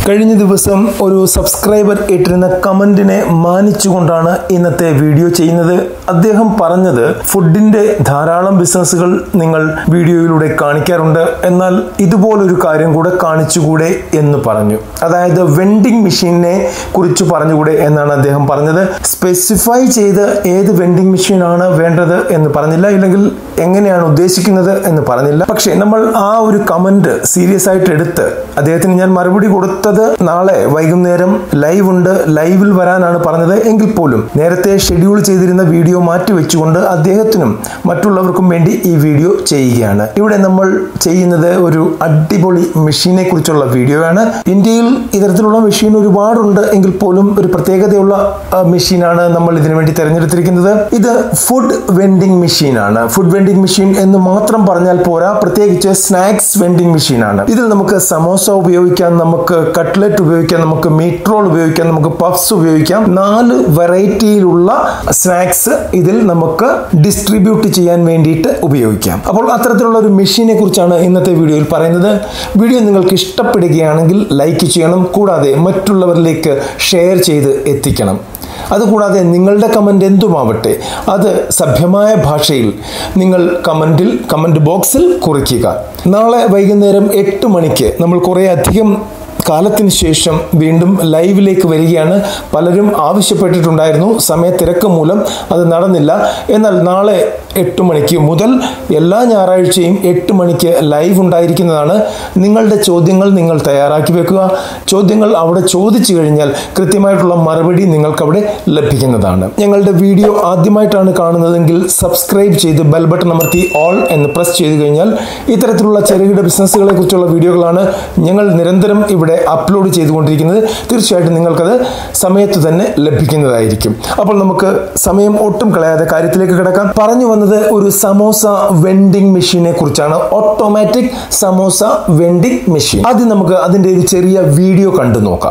കഴിഞ്ഞ ദിവസം ഒരു സബ്സ്ക്രൈബർ ഇട്ടിരുന്ന കമന്റിനെ മാനിച്ചുകൊണ്ടാണ് ഇന്നത്തെ വീഡിയോ ചെയ്യുന്നത് അദ്ദേഹം പറഞ്ഞത് ഫുഡിന്റെ ധാരാളം ബിസിനസ്സുകൾ നിങ്ങൾ വീഡിയോയിലൂടെ കാണിക്കാറുണ്ട് എന്നാൽ ഇതുപോലൊരു കാര്യം കൂടെ കാണിച്ചുകൂടെ എന്ന് പറഞ്ഞു അതായത് വെൻഡിങ് മെഷീനെ കുറിച്ച് പറഞ്ഞുകൂടെ എന്നാണ് അദ്ദേഹം പറഞ്ഞത് സ്പെസിഫൈ ചെയ്ത് ഏത് വെൻഡിങ് മെഷീനാണ് വേണ്ടത് എന്ന് പറഞ്ഞില്ല ഇല്ലെങ്കിൽ എങ്ങനെയാണ് ഉദ്ദേശിക്കുന്നത് എന്ന് പറഞ്ഞില്ല പക്ഷേ നമ്മൾ ആ ഒരു കമന്റ് സീരിയസ് ആയിട്ട് എടുത്ത് അദ്ദേഹത്തിന് ഞാൻ മറുപടി കൊടുത്തത് നാളെ വൈകുന്നേരം ലൈവ് ഉണ്ട് ലൈവിൽ വരാനാണ് പറഞ്ഞത് എങ്കിൽ പോലും നേരത്തെ ഷെഡ്യൂൾ ചെയ്തിരുന്ന വീഡിയോ മാറ്റി വെച്ചുകൊണ്ട് അദ്ദേഹത്തിനും മറ്റുള്ളവർക്കും വേണ്ടി ഈ വീഡിയോ ചെയ്യുകയാണ് ഇവിടെ നമ്മൾ ചെയ്യുന്നത് ഒരു അടിപൊളി മെഷീനെ കുറിച്ചുള്ള വീഡിയോ ആണ് ഇന്ത്യയിൽ ഇത്തരത്തിലുള്ള മെഷീൻ ഒരുപാടുണ്ട് എങ്കിൽ പോലും ഒരു പ്രത്യേകതയുള്ള ആ, മെഷീനാണ് നമ്മൾ ഇതിനു വേണ്ടി തിരഞ്ഞെടുത്തിരിക്കുന്നത് ഇത് ഫുഡ് വെൻഡിങ് മെഷീനാണ് ഫുഡ് വെൻഡിങ് മെഷീൻ എന്ന് മാത്രം പറഞ്ഞാൽ പോരാ പ്രത്യേകിച്ച് സ്നാക്സ് വെൻഡിങ് മെഷീനാണ് ഇതിൽ നമുക്ക് സമോസ ഉപയോഗിക്കാം നമുക്ക് കട്ട്ലറ്റ് ഉപയോഗിക്കാം നമുക്ക് മീറ്റ് റോൾ ഉപയോഗിക്കാം നമുക്ക് പഫ്സ് ഉപയോഗിക്കാം നാല് വെറൈറ്റിയിലുള്ള സ്നാക്സ് ഇതിൽ നമുക്ക് ഡിസ്ട്രിബ്യൂട്ട് ചെയ്യാൻ വേണ്ടിയിട്ട് ഉപയോഗിക്കാം അപ്പോൾ അത്തരത്തിലുള്ള ഒരു മെഷീനെ കുറിച്ചാണ് ഇന്നത്തെ വീഡിയോയിൽ പറയുന്നത് വീഡിയോ നിങ്ങൾക്ക് ഇഷ്ടപ്പെടുകയാണെങ്കിൽ ലൈക്ക് ചെയ്യണം കൂടാതെ മറ്റുള്ളവരിലേക്ക് ഷെയർ ചെയ്ത് എത്തിക്കണം അതുകൂടാതെ നിങ്ങളുടെ കമൻ്റ് എന്തുമാവട്ടെ അത് സഭ്യമായ ഭാഷയിൽ നിങ്ങൾ കമൻറ്റിൽ കമൻറ്റ് ബോക്സിൽ കുറിക്കുക നാളെ വൈകുന്നേരം എട്ട് മണിക്ക് നമ്മൾ കുറേ അധികം കാലത്തിന് ശേഷം വീണ്ടും ലൈവിലേക്ക് വരികയാണ് പലരും ആവശ്യപ്പെട്ടിട്ടുണ്ടായിരുന്നു സമയത്തിരക്ക് മൂലം അത് നടന്നില്ല എന്നാൽ നാളെ എട്ട് മണിക്ക് മുതൽ എല്ലാ ഞായറാഴ്ചയും എട്ട് മണിക്ക് ലൈവ് ഉണ്ടായിരിക്കുന്നതാണ് നിങ്ങളുടെ ചോദ്യങ്ങൾ നിങ്ങൾ തയ്യാറാക്കി വെക്കുക ചോദ്യങ്ങൾ അവിടെ ചോദിച്ചു കഴിഞ്ഞാൽ കൃത്യമായിട്ടുള്ള മറുപടി നിങ്ങൾക്ക് അവിടെ ലഭിക്കുന്നതാണ് ഞങ്ങളുടെ വീഡിയോ ആദ്യമായിട്ടാണ് കാണുന്നതെങ്കിൽ സബ്സ്ക്രൈബ് ചെയ്ത് ബെൽ ബട്ടൺ അമർത്തി ഓൾ എന്ന് പ്രസ് ചെയ്ത് കഴിഞ്ഞാൽ ഇത്തരത്തിലുള്ള ചെറുകിട ബിസിനസ്സുകളെ കുറിച്ചുള്ള വീഡിയോകളാണ് ഞങ്ങൾ നിരന്തരം ഇവിടെ അപ്ലോഡ് ചെയ്തുകൊണ്ടിരിക്കുന്നത് തീർച്ചയായിട്ടും നിങ്ങൾക്കത് സമയത്ത് തന്നെ ലഭിക്കുന്നതായിരിക്കും അപ്പോൾ നമുക്ക് സമയം ഒട്ടും കളയാതെ കാര്യത്തിലേക്ക് കിടക്കാം പറഞ്ഞു വന്നത് ഒരു സമോസ വെൻഡിങ് മെഷീനെ കുറിച്ചാണ് ഓട്ടോമാറ്റിക് സമോസ വെൻഡിങ് മെഷീൻ ആദ്യം നമുക്ക് അതിന്റെ ഒരു ചെറിയ വീഡിയോ കണ്ടു നോക്കാം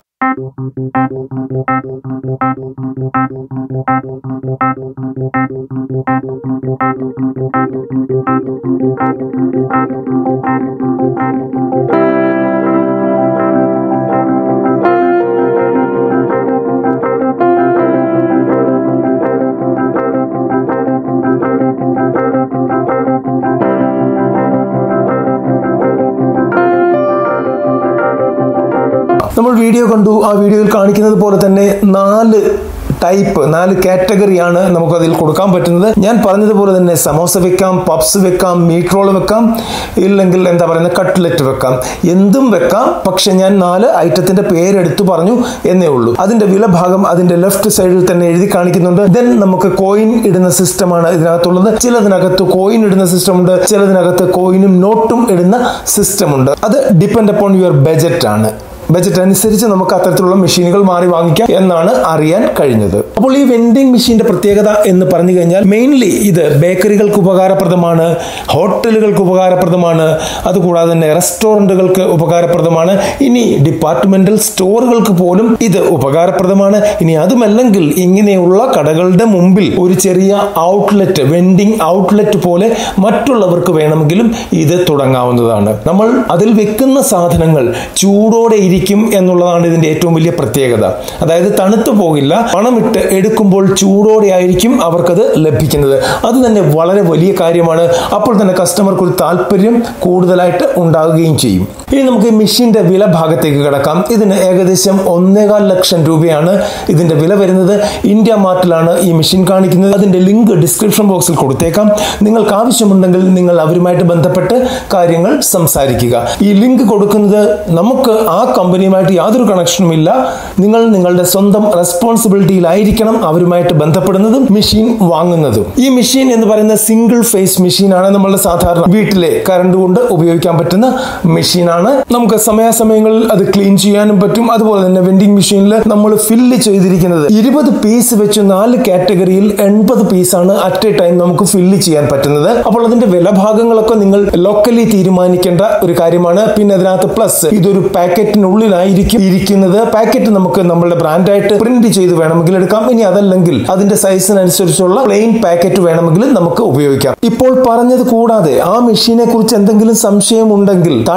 നമ്മൾ വീഡിയോ കണ്ടു ആ വീഡിയോയിൽ കാണിക്കുന്നത് പോലെ തന്നെ നാല് ടൈപ്പ് നാല് കാറ്റഗറിയാണ് നമുക്ക് അതിൽ കൊടുക്കാൻ പറ്റുന്നത് ഞാൻ പറഞ്ഞതുപോലെ തന്നെ സമോസ വെക്കാം പപ്സ് വെക്കാം മീറ്റ് റോൾ വെക്കാം ഇല്ലെങ്കിൽ എന്താ പറയുന്നത് കട്ട്ലറ്റ് വെക്കാം എന്തും വെക്കാം പക്ഷെ ഞാൻ നാല് ഐറ്റത്തിന്റെ പേരെടുത്തു പറഞ്ഞു എന്നേ ഉള്ളൂ അതിന്റെ വില ഭാഗം അതിന്റെ ലെഫ്റ്റ് സൈഡിൽ തന്നെ എഴുതി കാണിക്കുന്നുണ്ട് ദെൻ നമുക്ക് കോയിൻ ഇടുന്ന സിസ്റ്റമാണ് ഇതിനകത്തുള്ളത് ചിലതിനകത്ത് കോയിൻ ഇടുന്ന സിസ്റ്റം ഉണ്ട് ചിലതിനകത്ത് കോയിനും നോട്ടും ഇടുന്ന സിസ്റ്റം ഉണ്ട് അത് ഡിപ്പെൻഡ് അപ്പോൺ യുവർ ബജറ്റ് ആണ് ബജറ്റ് അനുസരിച്ച് നമുക്ക് അത്തരത്തിലുള്ള മെഷീനുകൾ മാറി വാങ്ങിക്കാം എന്നാണ് അറിയാൻ കഴിഞ്ഞത് അപ്പോൾ ഈ വെൻഡിങ് മെഷീന്റെ പ്രത്യേകത എന്ന് പറഞ്ഞു കഴിഞ്ഞാൽ മെയിൻലി ഇത് ബേക്കറികൾക്ക് ഉപകാരപ്രദമാണ് ഹോട്ടലുകൾക്ക് ഉപകാരപ്രദമാണ് അതുകൂടാതെ തന്നെ റെസ്റ്റോറൻറ്റുകൾക്ക് ഉപകാരപ്രദമാണ് ഇനി ഡിപ്പാർട്ട്മെന്റൽ സ്റ്റോറുകൾക്ക് പോലും ഇത് ഉപകാരപ്രദമാണ് ഇനി അതുമല്ലെങ്കിൽ ഇങ്ങനെയുള്ള കടകളുടെ മുമ്പിൽ ഒരു ചെറിയ ഔട്ട്ലെറ്റ് വെൻഡിങ് ഔട്ട്ലെറ്റ് പോലെ മറ്റുള്ളവർക്ക് വേണമെങ്കിലും ഇത് തുടങ്ങാവുന്നതാണ് നമ്മൾ അതിൽ വെക്കുന്ന സാധനങ്ങൾ ചൂടോടെ ഇരിക്കും എന്നുള്ളതാണ് ഇതിന്റെ ഏറ്റവും വലിയ പ്രത്യേകത അതായത് തണുത്തു പോകില്ല പണമിട്ട് എടുക്കുമ്പോൾ ചൂടോടെ ആയിരിക്കും അവർക്കത് ലഭിക്കുന്നത് അത് തന്നെ വളരെ വലിയ കാര്യമാണ് അപ്പോൾ തന്നെ കസ്റ്റമർക്ക് ഒരു താല്പര്യം കൂടുതലായിട്ട് ഉണ്ടാവുകയും ചെയ്യും ഇനി നമുക്ക് ഈ മെഷീന്റെ വില ഭാഗത്തേക്ക് കിടക്കാം ഇതിന് ഏകദേശം ഒന്നേകാൽ ലക്ഷം രൂപയാണ് ഇതിന്റെ വില വരുന്നത് ഇന്ത്യ മാർട്ടിലാണ് ഈ മെഷീൻ കാണിക്കുന്നത് അതിന്റെ ലിങ്ക് ഡിസ്ക്രിപ്ഷൻ ബോക്സിൽ കൊടുത്തേക്കാം നിങ്ങൾക്ക് ആവശ്യമുണ്ടെങ്കിൽ നിങ്ങൾ അവരുമായിട്ട് ബന്ധപ്പെട്ട് കാര്യങ്ങൾ സംസാരിക്കുക ഈ ലിങ്ക് കൊടുക്കുന്നത് നമുക്ക് ആ കമ്പനിയുമായിട്ട് യാതൊരു കണക്ഷനും ഇല്ല നിങ്ങൾ നിങ്ങളുടെ സ്വന്തം റെസ്പോൺസിബിലിറ്റിയിലായിരിക്കണം അവരുമായിട്ട് ബന്ധപ്പെടുന്നതും മെഷീൻ വാങ്ങുന്നതും ഈ മെഷീൻ എന്ന് പറയുന്ന സിംഗിൾ ഫേസ് മെഷീനാണ് നമ്മളുടെ സാധാരണ വീട്ടിലെ കറണ്ട് കൊണ്ട് ഉപയോഗിക്കാൻ പറ്റുന്ന മെഷീനാണ് നമുക്ക് സമയാസമയങ്ങളിൽ അത് ക്ലീൻ ചെയ്യാനും പറ്റും അതുപോലെ തന്നെ വെൻഡിങ് മെഷീനിൽ നമ്മൾ ഫില്ല് ചെയ്തിരിക്കുന്നത് ഇരുപത് പീസ് വെച്ച് നാല് കാറ്റഗറിയിൽ എൺപത് പീസാണ് അറ്റ് എ ടൈം നമുക്ക് ഫില്ല് ചെയ്യാൻ പറ്റുന്നത് അപ്പോൾ അതിന്റെ വിലഭാഗങ്ങളൊക്കെ നിങ്ങൾ ലോക്കലി തീരുമാനിക്കേണ്ട ഒരു കാര്യമാണ് പിന്നെ അതിനകത്ത് പ്ലസ് ഇതൊരു പാക്കറ്റിനുള്ളിലായിരിക്കും ഇരിക്കുന്നത് പാക്കറ്റ് നമുക്ക് നമ്മളുടെ ബ്രാൻഡായിട്ട് പ്രിന്റ് ചെയ്ത് വേണമെങ്കിൽ എടുക്കാം ഇനി അതല്ലെങ്കിൽ അതിന്റെ സൈസിനനുസരിച്ചുള്ള പ്ലെയിൻ പാക്കറ്റ് വേണമെങ്കിൽ നമുക്ക് ഉപയോഗിക്കാം ഇപ്പോൾ പറഞ്ഞത് കൂടാതെ ആ മെഷീനെ കുറിച്ച് എന്തെങ്കിലും സംശയം ഉണ്ടെങ്കിൽ താഴെ കൊടുത്തിരിക്കുന്ന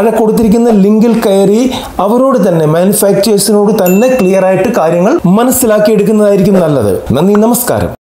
കൊടുത്തിരിക്കുന്ന ലിങ്കിൽ കയറി അവരോട് തന്നെ മാനുഫാക്ചേഴ്സിനോട് തന്നെ ക്ലിയർ ആയിട്ട് കാര്യങ്ങൾ മനസ്സിലാക്കിയെടുക്കുന്നതായിരിക്കും നല്ലത് നന്ദി നമസ്കാരം